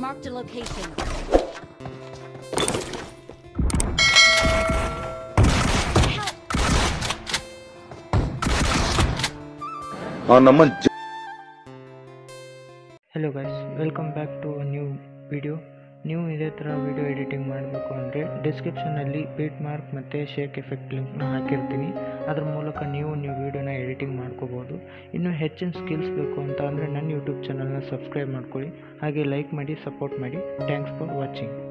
Marked a location. ನಮ್ಮ hello guys welcome back to new video ನೀವು ಇದೇ ಥರ ವಿಡಿಯೋ ಎಡಿಟಿಂಗ್ ಮಾಡಬೇಕು ಅಂದರೆ ಡಿಸ್ಕ್ರಿಪ್ಷನಲ್ಲಿ ಬೀಟ್ ಮಾರ್ಕ್ ಮತ್ತು ಶೇಕ್ ಎಫೆಕ್ಟ್ ಲಿಂಕ್ನ ಹಾಕಿರ್ತೀನಿ ಅದ್ರ ಮೂಲಕ ನೀವು ನೀವು ವಿಡಿಯೋನ ಎಡಿಟಿಂಗ್ ಮಾಡ್ಕೋಬೋದು ಇನ್ನು ಹೆಚ್ಚಿನ ಸ್ಕಿಲ್ಸ್ ಬೇಕು ಅಂತ ಅಂದರೆ ನನ್ನ ಯೂಟ್ಯೂಬ್ ಚಾನಲ್ನ ಸಬ್ಸ್ಕ್ರೈಬ್ ಮಾಡ್ಕೊಳ್ಳಿ ಹಾಗೆ ಲೈಕ್ ಮಾಡಿ ಸಪೋರ್ಟ್ ಮಾಡಿ ಥ್ಯಾಂಕ್ಸ್ ಫಾರ್ ವಾಚಿಂಗ್